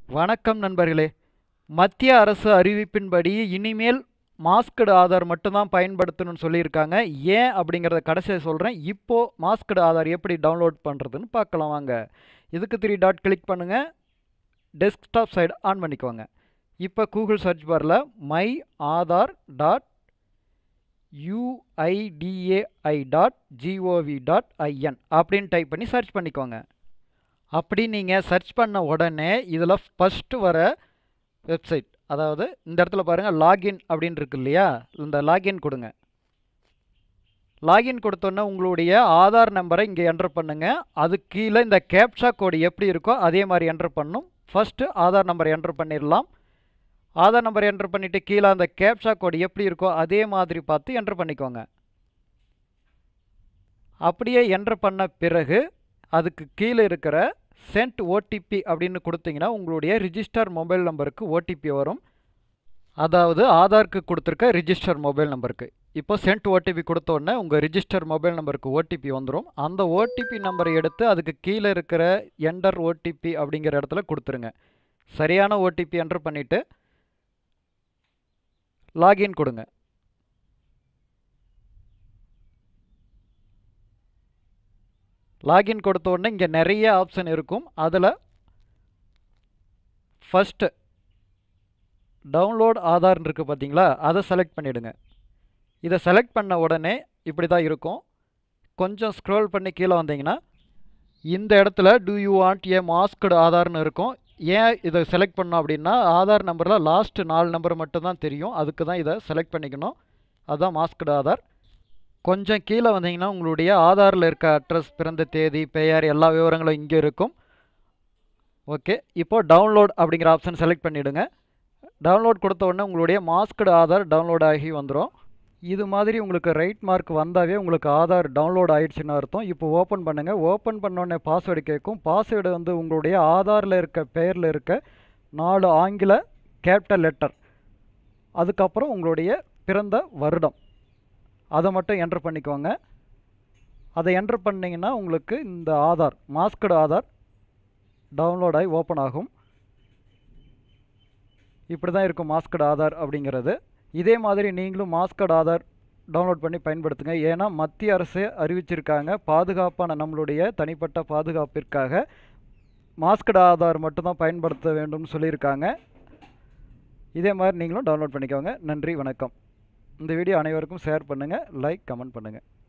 வணக்கம் நண்பர்களே மத்திய அரசு அறிவிப்பின்படி இனிமேல் மாஸ்கடு ஆதார் மட்டும்தான் பயன்படுத்தணும்னு சொல்லியிருக்காங்க ஏன் அப்படிங்கிறத கடைசியாக சொல்கிறேன் இப்போது மாஸ்கடு ஆதார் எப்படி டவுன்லோட் பண்ணுறதுன்னு பார்க்கலாம் வாங்க இதுக்கு த்ரீ டாட் கிளிக் பண்ணுங்கள் டெஸ்க்டாப் சைடு ஆன் பண்ணிக்கோங்க இப்போ கூகுள் சர்ச் பாரில் my Aadhaar dot UIDAI dot GOV dot IN அப்படின்னு டைப் பண்ணி சர்ச் பண்ணிக்கோங்க அப்படி நீங்கள் சர்ச் பண்ண உடனே இதில் ஃபஸ்ட்டு வர வெப்சைட் அதாவது இந்த இடத்துல பாருங்கள் லாகின் அப்படின்னு இருக்கு இல்லையா இந்த லாகின் கொடுங்க லாகின் கொடுத்தோன்னே உங்களுடைய ஆதார் நம்பரை இங்கே என்டர் பண்ணுங்கள் அது கீழே இந்த கேப்சா கோடு எப்படி இருக்கோ அதே மாதிரி என்டர் பண்ணும் ஃபஸ்ட்டு ஆதார் நம்பர் என்டர் பண்ணிடலாம் ஆதார் நம்பர் என்டர் பண்ணிவிட்டு கீழே அந்த கேப்சா கோடு எப்படி இருக்கோ அதே மாதிரி பார்த்து என்டர் பண்ணிக்கோங்க அப்படியே என்டர் பண்ண பிறகு அதுக்கு கீழே இருக்கிற சென்ட் ஓடிபி அப்படின்னு கொடுத்தீங்கன்னா உங்களுடைய ரிஜிஸ்டர் மொபைல் நம்பருக்கு ஓடிபி வரும் அதாவது ஆதாருக்கு கொடுத்துருக்க ரிஜிஸ்டர் மொபைல் நம்பருக்கு இப்போ சென்ட் ஓடிபி கொடுத்த உடனே உங்கள் ரிஜிஸ்டர் மொபைல் நம்பருக்கு ஓடிபி வந்துடும் அந்த ஓடிபி நம்பரை எடுத்து அதுக்கு கீழே இருக்கிற என்டர் ஓடிபி அப்படிங்கிற இடத்துல கொடுத்துருங்க சரியான ஓடிபி என்டர் பண்ணிவிட்டு லாகின் கொடுங்க லாகின் கொடுத்த உடனே இங்கே நிறைய ஆப்ஷன் இருக்கும் அதில் ஃபஸ்ட்டு டவுன்லோட் ஆதார்னு இருக்குது பார்த்தீங்களா அதை செலக்ட் பண்ணிவிடுங்க இதை செலக்ட் பண்ண உடனே இப்படி தான் இருக்கும் கொஞ்சம் ஸ்க்ரோல் பண்ணி கீழே வந்தீங்கன்னா இந்த இடத்துல do you want a masked ஆதார்னு இருக்கும் ஏன் இதை செலக்ட் பண்ணோம் அப்படின்னா ஆதார் நம்பரில் லாஸ்ட்டு நாலு நம்பர் மட்டும்தான் தெரியும் அதுக்கு தான் இதை செலக்ட் பண்ணிக்கணும் அதுதான் மாஸ்கடு ஆதார் கொஞ்சம் கீழே வந்தீங்கன்னா உங்களுடைய ஆதாரில் இருக்க அட்ரஸ் பிறந்த தேதி பெயர் எல்லா விவரங்களும் இங்கே இருக்கும் ஓகே இப்போது டவுன்லோட் அப்படிங்கிற ஆப்ஷன் செலக்ட் பண்ணிவிடுங்க டவுன்லோட் கொடுத்த உடனே உங்களுடைய மாஸ்கடு ஆதார் டவுன்லோட் ஆகி வந்துடும் இது மாதிரி உங்களுக்கு ரைட் மார்க் வந்தாவே உங்களுக்கு ஆதார் டவுன்லோட் ஆயிடுச்சுன்னு அர்த்தம் இப்போ ஓப்பன் பண்ணுங்கள் ஓப்பன் பண்ணோடனே பாஸ்வேர்டு கேட்கும் பாஸ்வேர்டு வந்து உங்களுடைய ஆதாரில் இருக்க பெயரில் இருக்க நாலு ஆங்கில கேபிட்டல் லெட்டர் அதுக்கப்புறம் உங்களுடைய பிறந்த வருடம் அதை மட்டும் என்டர் பண்ணிக்கோங்க அதை என்டர் பண்ணிங்கன்னா உங்களுக்கு இந்த ஆதார் மாஸ்கடு ஆதார் டவுன்லோட் ஆகி ஓப்பன் ஆகும் இப்படி தான் இருக்கும் மாஸ்கடு ஆதார் அப்படிங்கிறது இதே மாதிரி நீங்களும் மாஸ்கட் ஆதார் டவுன்லோட் பண்ணி பயன்படுத்துங்க ஏன்னா மத்திய அரசு அறிவிச்சிருக்காங்க பாதுகாப்பான நம்மளுடைய தனிப்பட்ட பாதுகாப்பிற்காக மாஸ்கட் ஆதார் மட்டும்தான் பயன்படுத்த வேண்டும்னு சொல்லியிருக்காங்க இதே மாதிரி நீங்களும் டவுன்லோட் பண்ணிக்கோங்க நன்றி வணக்கம் இந்த வீடியோ அனைவருக்கும் ஷேர் பண்ணுங்கள் லைக் கமெண்ட் பண்ணுங்கள்